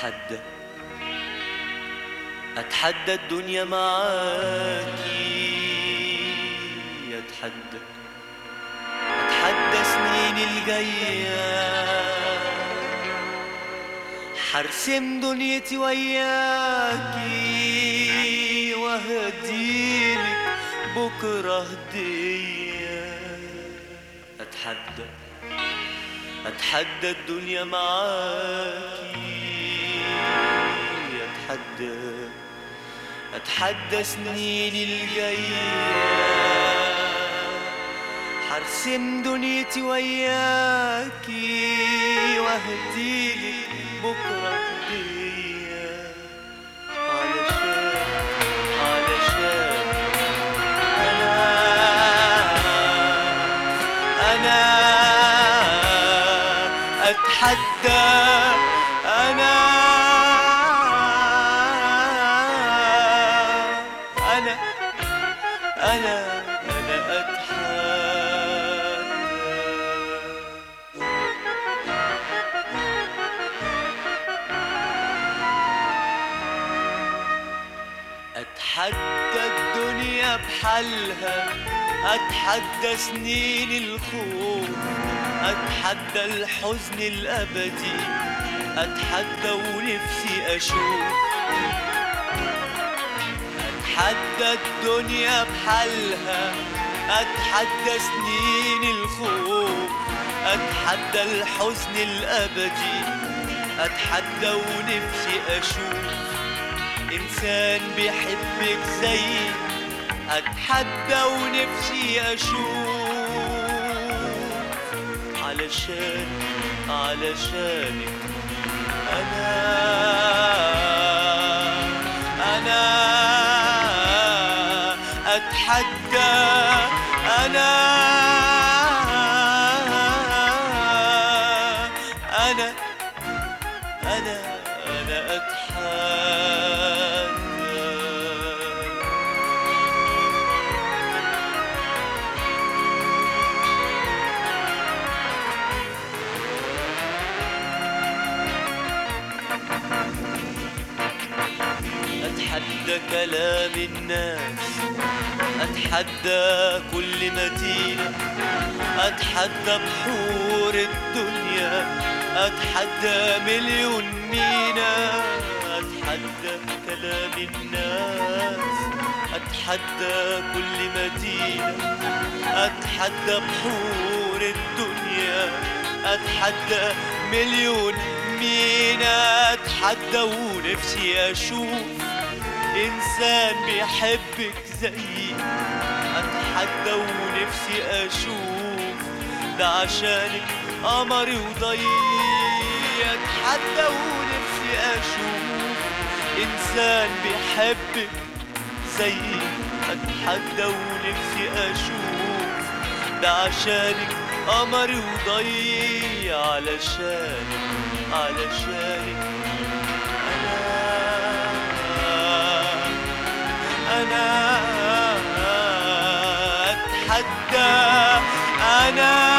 أتحدى أتحدى الدنيا معاكي أتحدى أتحدى سنين الجاية حرسم دنيتي وياكي وهديلك بكرة هدية أتحدى أتحدى الدنيا معاكي أتحدى أتحدى سنين الجاية حرسم دنيتي وياكي وهديلك بكرة هدية علشان علشان أنا أنا أتحدى أنا أنا أنا أنا أتحدى أتحدى الدنيا بحالها أتحدى سنين الخوف أتحدى الحزن الأبدي أتحدى ونفسي أشوف أتحدى الدنيا بحالها أتحدى سنين الخوف أتحدى الحزن الأبدي أتحدى ونفسي أشوف إنسان بيحبك زيي أتحدى ونفسي أشوف علشان علشانك أنا أنا أتحدى أنا أنا أنا أنا أتحدى أتحدى كلام الناس أتحدى كل مدينة أتحدى بحور الدنيا أتحدى مليون مينا أتحدى كلام الناس أتحدى كل مدينة أتحدى بحور الدنيا أتحدى مليون مينا أتحدى ونفسي أشوف إنسان بيحبك زيي أتحدى ونفسي أشوف ده عشانك قمري وضيي أتحدى ونفسي أشوف إنسان بيحبك زيي أتحدى ونفسي أشوف ده عشانك قمري وضيي علشانك علشانك أنا أنا أتحدى أنا